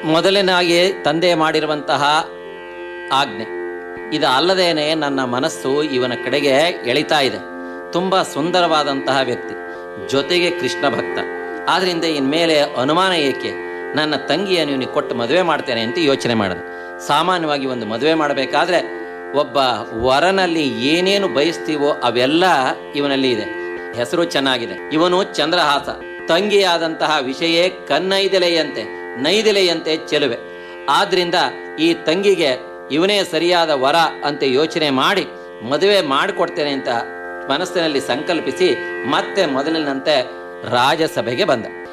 ಮೊದಲನಾಗಿ ತಂದೆ ಮಾಡಿರುವಂತಹ ಆಜ್ಞೆ ಇದು ಅಲ್ಲದೇನೆ ನನ್ನ ಮನಸ್ಸು ಇವನ ಕಡೆಗೆ ಎಳಿತಾ ಇದೆ ತುಂಬ ಸುಂದರವಾದಂತಹ ವ್ಯಕ್ತಿ ಜೊತೆಗೆ ಕೃಷ್ಣ ಭಕ್ತ ಆದ್ರಿಂದ ಇನ್ಮೇಲೆ ಅನುಮಾನ ಏಕೆ ನನ್ನ ತಂಗಿಯನ್ನು ಇವನಿಗೆ ಕೊಟ್ಟು ಮದುವೆ ಮಾಡ್ತೇನೆ ಅಂತ ಯೋಚನೆ ಮಾಡಿದೆ ಸಾಮಾನ್ಯವಾಗಿ ಒಂದು ಮದುವೆ ಮಾಡಬೇಕಾದ್ರೆ ಒಬ್ಬ ವರನಲ್ಲಿ ಏನೇನು ಬಯಸ್ತೀವೋ ಅವೆಲ್ಲ ಇವನಲ್ಲಿ ಇದೆ ಹೆಸರು ಚೆನ್ನಾಗಿದೆ ಇವನು ಚಂದ್ರಹಾಸ ತಂಗಿಯಾದಂತಹ ವಿಷಯೇ ಕನ್ನೈದೆಲೆಯಂತೆ ನೈದೆಲೆಯಂತೆ ಚೆಲುವೆ ಆದ್ರಿಂದ ಈ ತಂಗಿಗೆ ಇವನೇ ಸರಿಯಾದ ವರ ಅಂತ ಯೋಚನೆ ಮಾಡಿ ಮದುವೆ ಮಾಡಿಕೊಡ್ತೇನೆ ಅಂತ ಮನಸ್ಸಿನಲ್ಲಿ ಸಂಕಲ್ಪಿಸಿ ಮತ್ತೆ ಮೊದಲಿನಂತೆ ರಾಜಸಭೆಗೆ ಬಂದ